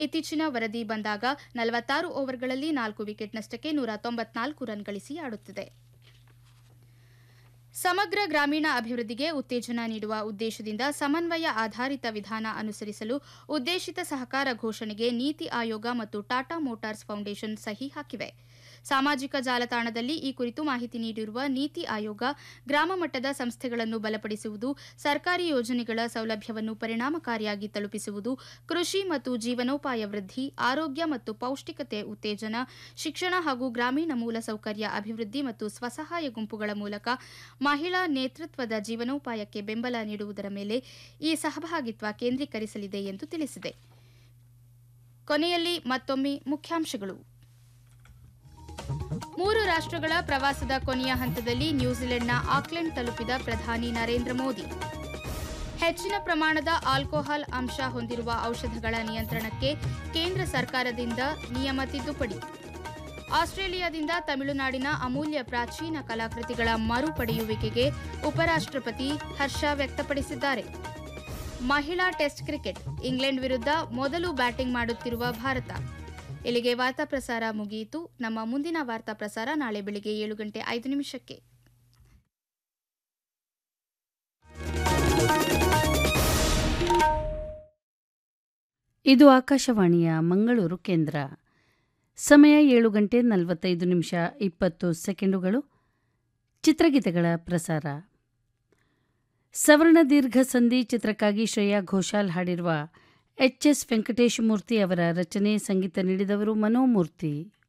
ಇತ್ತೀಚಿನ ವರದಿ ಬಂದಾಗ ನಲವತ್ತಾರು ಓವರ್ಗಳಲ್ಲಿ ನಾಲ್ಕು ವಿಕೆಟ್ ನಷ್ಟಕ್ಕೆ ನೂರ ತೊಂಬತ್ನಾಲ್ಕು ರನ್ ಗಳಿಸಿ ಆಡುತ್ತಿದೆ ಸಮಗ್ರ ಗ್ರಾಮೀಣ ಅಭಿವೃದ್ಧಿಗೆ ಉತ್ತೇಜನ ನೀಡುವ ಉದ್ದೇಶದಿಂದ ಸಮನ್ವಯ ಆಧಾರಿತ ವಿಧಾನ ಅನುಸರಿಸಲು ಉದ್ದೇಶಿತ ಸಹಕಾರ ಘೋಷಣೆಗೆ ನೀತಿ ಆಯೋಗ ಮತ್ತು ಟಾಟಾ ಮೋಟಾರ್ಸ್ ಫೌಂಡೇಶನ್ ಸಹಿ ಹಾಕಿವೆ ಸಾಮಾಜಿಕ ಜಾಲತಾಣದಲ್ಲಿ ಈ ಕುರಿತು ಮಾಹಿತಿ ನೀಡಿರುವ ನೀತಿ ಆಯೋಗ ಗ್ರಾಮ ಮಟ್ಟದ ಸಂಸ್ಥೆಗಳನ್ನು ಬಲಪಡಿಸುವುದು ಸರ್ಕಾರಿ ಯೋಜನೆಗಳ ಸೌಲಭ್ಯವನ್ನು ಪರಿಣಾಮಕಾರಿಯಾಗಿ ತಲುಪಿಸುವುದು ಕೃಷಿ ಮತ್ತು ಜೀವನೋಪಾಯ ವೃದ್ಧಿ ಆರೋಗ್ಯ ಮತ್ತು ಪೌಷ್ಟಿಕತೆ ಉತ್ತೇಜನ ಶಿಕ್ಷಣ ಹಾಗೂ ಗ್ರಾಮೀಣ ಮೂಲಸೌಕರ್ಯ ಅಭಿವೃದ್ಧಿ ಮತ್ತು ಸ್ವಸಹಾಯ ಗುಂಪುಗಳ ಮೂಲಕ ಮಹಿಳಾ ನೇತೃತ್ವದ ಜೀವನೋಪಾಯಕ್ಕೆ ಬೆಂಬಲ ನೀಡುವುದರ ಮೇಲೆ ಈ ಸಹಭಾಗಿತ್ವ ಕೇಂದ್ರೀಕರಿಸಲಿದೆ ಎಂದು ತಿಳಿಸಿದೆ ಕೊನೆಯಲ್ಲಿ ಮತ್ತೊಮ್ಮೆ ಮುಖ್ಯಾಂಶಗಳು ಮೂರು ರಾಷ್ಟ್ರಗಳ ಪ್ರವಾಸದ ಕೊನೆಯ ಹಂತದಲ್ಲಿ ನ್ಯೂಜಿಲೆಂಡ್ನ ಆಕ್ಲೆಂಡ್ ತಲುಪಿದ ಪ್ರಧಾನಿ ನರೇಂದ್ರ ಮೋದಿ ಹೆಚ್ಚಿನ ಪ್ರಮಾಣದ ಆಲ್ಕೋಹಾಲ್ ಅಂಶ ಹೊಂದಿರುವ ಔಷಧಗಳ ನಿಯಂತ್ರಣಕ್ಕೆ ಕೇಂದ್ರ ಸರ್ಕಾರದಿಂದ ನಿಯಮ ತಿದ್ದುಪಡಿ ಆಸ್ಟ್ರೇಲಿಯಾದಿಂದ ತಮಿಳುನಾಡಿನ ಅಮೂಲ್ಯ ಪ್ರಾಚೀನ ಕಲಾಕೃತಿಗಳ ಮರುಪಡೆಯುವಿಕೆಗೆ ಉಪರಾಷ್ಟ್ರಪತಿ ಹರ್ಷ ವ್ಯಕ್ತಪಡಿಸಿದ್ದಾರೆ ಮಹಿಳಾ ಟೆಸ್ಟ್ ಕ್ರಿಕೆಟ್ ಇಂಗ್ಲೆಂಡ್ ವಿರುದ್ಧ ಮೊದಲು ಬ್ಯಾಟಿಂಗ್ ಮಾಡುತ್ತಿರುವ ಭಾರತ ಇಲ್ಲಿಗೆ ವಾರ್ತಾ ಪ್ರಸಾರ ಮುಗಿಯಿತು ನಮ್ಮ ಮುಂದಿನ ವಾರ್ತಾ ಪ್ರಸಾರ ನಾಳೆ ಬೆಳಿಗ್ಗೆ ಏಳು ಗಂಟೆ ಐದು ನಿಮಿಷಕ್ಕೆ ಇದು ಆಕಾಶವಾಣಿಯ ಮಂಗಳೂರು ಕೇಂದ್ರ ಸಮಯ ಏಳು ಗಂಟೆ ನಲವತ್ತೈದು ನಿಮಿಷ ಇಪ್ಪತ್ತು ಸೆಕೆಂಡುಗಳು ಚಿತ್ರಗೀತೆಗಳ ಪ್ರಸಾರ ಸವರ್ಣ ದೀರ್ಘ ಸಂಧಿ ಚಿತ್ರಕ್ಕಾಗಿ ಶ್ರೇಯಾ ಘೋಷಾಲ್ ಹಾಡಿರುವ ಎಚ್ ಎಸ್ ವೆಂಕಟೇಶ ಮೂರ್ತಿ ಅವರ ರಚನೆ ಸಂಗೀತ ನೀಡಿದವರು ಮನೋಮೂರ್ತಿ